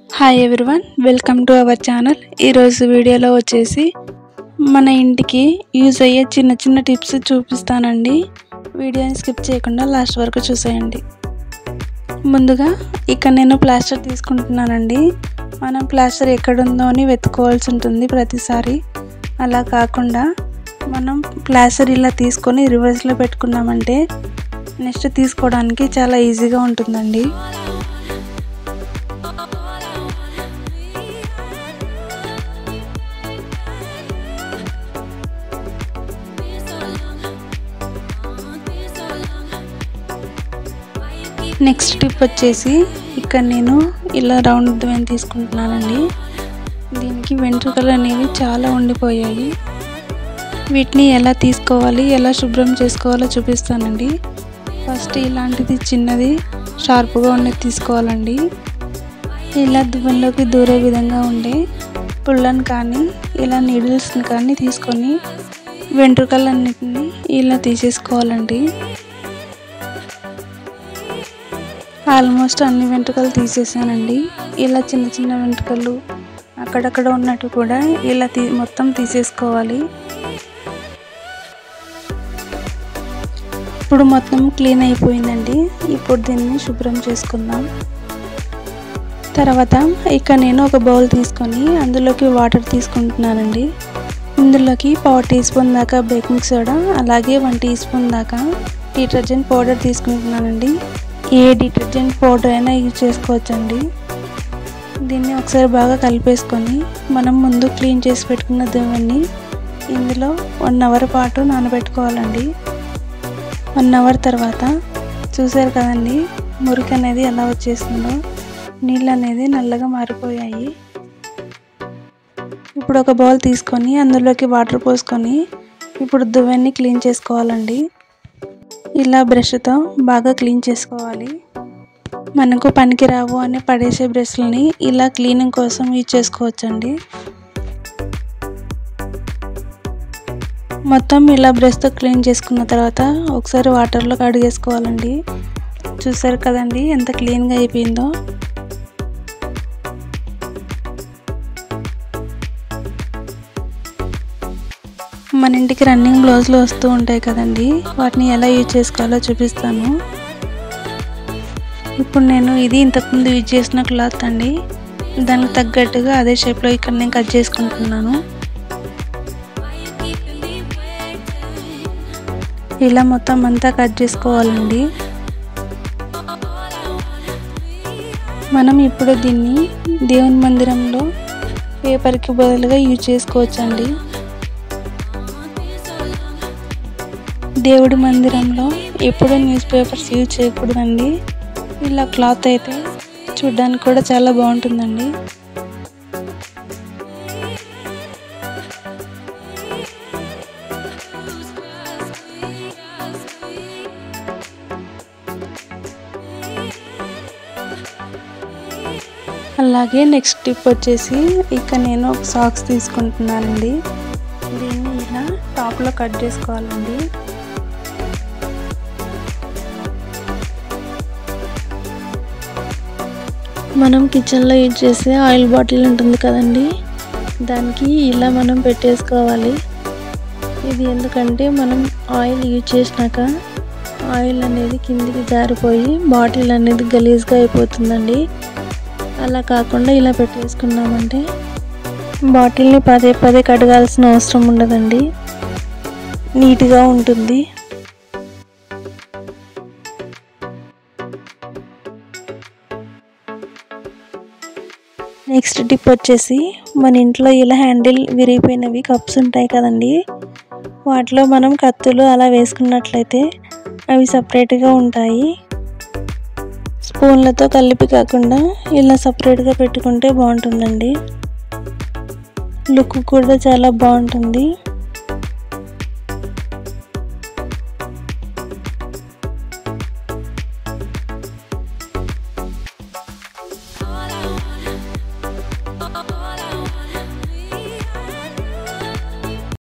hi everyone welcome to our channel ఈరోజు వీడియోలో వచ్చేసి మన ఇంటికి యూజ్ అయ్యే చిన్న చిన్న టిప్స్ చూపిస్తానండి వీడియోని స్కిప్ చేయకుండా లాస్ట్ వరకు చూసేయండి ముందుగా ఇక్కడ నేను ప్లాస్టర్ తీసుకుంటున్నానండి మనం ప్లాస్టర్ ఎక్కడుందో అని వెతుక్కోవాల్సి ఉంటుంది ప్రతిసారి అలా కాకుండా మనం ప్లాస్టర్ ఇలా తీసుకొని రివర్స్లో పెట్టుకున్నామంటే నెక్స్ట్ తీసుకోవడానికి చాలా ఈజీగా ఉంటుందండి నెక్స్ట్ టిప్ వచ్చేసి ఇక్కడ నేను ఇలా రౌండ్ దువ్వెన తీసుకుంటున్నానండి దీనికి వెంట్రుకలు అనేవి చాలా ఉండిపోయాయి వీటిని ఎలా తీసుకోవాలి ఎలా శుభ్రం చేసుకోవాలో చూపిస్తానండి ఫస్ట్ ఇలాంటిది చిన్నది షార్ప్గా ఉండేది తీసుకోవాలండి ఇలా దువ్వెనలోకి దూరే విధంగా ఉండే పుల్లను కానీ ఇలా నీడిల్స్ని కానీ తీసుకొని వెంట్రుకలన్నిటిని ఇలా తీసేసుకోవాలండి ఆల్మోస్ట్ అన్ని వెంట్రుకలు తీసేసానండి ఇలా చిన్న చిన్న వెంట్రుకలు అక్కడక్కడ ఉన్నట్టు కూడా ఇలా తీ మొత్తం తీసేసుకోవాలి ఇప్పుడు మొత్తం క్లీన్ అయిపోయిందండి ఇప్పుడు దీన్ని శుభ్రం చేసుకుందాం తర్వాత ఇక నేను ఒక బౌల్ తీసుకొని అందులోకి వాటర్ తీసుకుంటున్నానండి ఇందులోకి పావు టీ స్పూన్ దాకా బేకింగ్ సోడా అలాగే వన్ టీ స్పూన్ దాకా డిటర్జెంట్ పౌడర్ తీసుకుంటున్నానండి ఏ డిటర్జెంట్ పౌడర్ అయినా యూజ్ చేసుకోవచ్చండి దీన్ని ఒకసారి బాగా కలిపేసుకొని మనం ముందు క్లీన్ చేసి పెట్టుకున్న దువ్వెన్ని ఇందులో వన్ అవర్ పాటు నానబెట్టుకోవాలండి వన్ అవర్ తర్వాత చూసారు కదండి మురికి అనేది ఎలా వచ్చేసిందో నీళ్ళు అనేది నల్లగా మారిపోయాయి ఇప్పుడు ఒక బౌల్ తీసుకొని అందులోకి వాటర్ పోసుకొని ఇప్పుడు దువ్వెన్ని క్లీన్ చేసుకోవాలండి ఇలా బ్రష్తో బాగా క్లీన్ చేసుకోవాలి మనకు పనికిరావు అని పడేసే బ్రష్లని ఇలా క్లీనింగ్ కోసం యూజ్ చేసుకోవచ్చండి మొత్తం ఇలా బ్రష్తో క్లీన్ చేసుకున్న తర్వాత ఒకసారి వాటర్లో కడిగేసుకోవాలండి చూసారు కదండి ఎంత క్లీన్గా అయిపోయిందో మన ఇంటికి రన్నింగ్ బ్లౌజ్లు వస్తూ ఉంటాయి కదండి వాటిని ఎలా యూజ్ చేసుకోవాలో చూపిస్తాను ఇప్పుడు నేను ఇది ఇంతకుముందు యూజ్ చేసిన క్లాత్ అండి దానికి తగ్గట్టుగా అదే షేప్లో ఇక్కడ నేను కట్ చేసుకుంటున్నాను ఇలా మొత్తం అంతా కట్ చేసుకోవాలండి మనం ఇప్పుడు దీన్ని దేవుని మందిరంలో పేపర్కి బదులుగా యూజ్ చేసుకోవచ్చండి దేవుడి మందిరంలో ఎప్పుడు న్యూస్ పేపర్స్ యూజ్ చేయకూడదండి ఇలా క్లాత్ అయితే చూడ్డానికి కూడా చాలా బాగుంటుందండి అలాగే నెక్స్ట్ టిప్ వచ్చేసి ఇక నేను ఒక సాక్స్ తీసుకుంటున్నానండి దీన్ని ఇలా టాప్లో కట్ చేసుకోవాలండి మనం కిచెన్లో యూజ్ చేసే ఆయిల్ బాటిల్ ఉంటుంది కదండి దానికి ఇలా మనం పెట్టేసుకోవాలి ఇది ఎందుకంటే మనం ఆయిల్ యూజ్ చేసినాక ఆయిల్ అనేది కిందికి జారిపోయి బాటిల్ అనేది గలీజ్గా అయిపోతుందండి అలా కాకుండా ఇలా పెట్టేసుకున్నామంటే బాటిల్ని పదే పదే కడగాల్సిన అవసరం ఉండదండి నీట్గా ఉంటుంది నెక్స్ట్ టిప్ వచ్చేసి మన ఇంట్లో ఇలా హ్యాండిల్ విరిగిపోయినవి కప్స్ ఉంటాయి కదండి వాటిలో మనం కత్తులు అలా వేసుకున్నట్లయితే అవి సపరేట్గా ఉంటాయి స్పూన్లతో కలిపి కాకుండా ఇలా సపరేట్గా పెట్టుకుంటే బాగుంటుందండి లుక్ కూడా చాలా బాగుంటుంది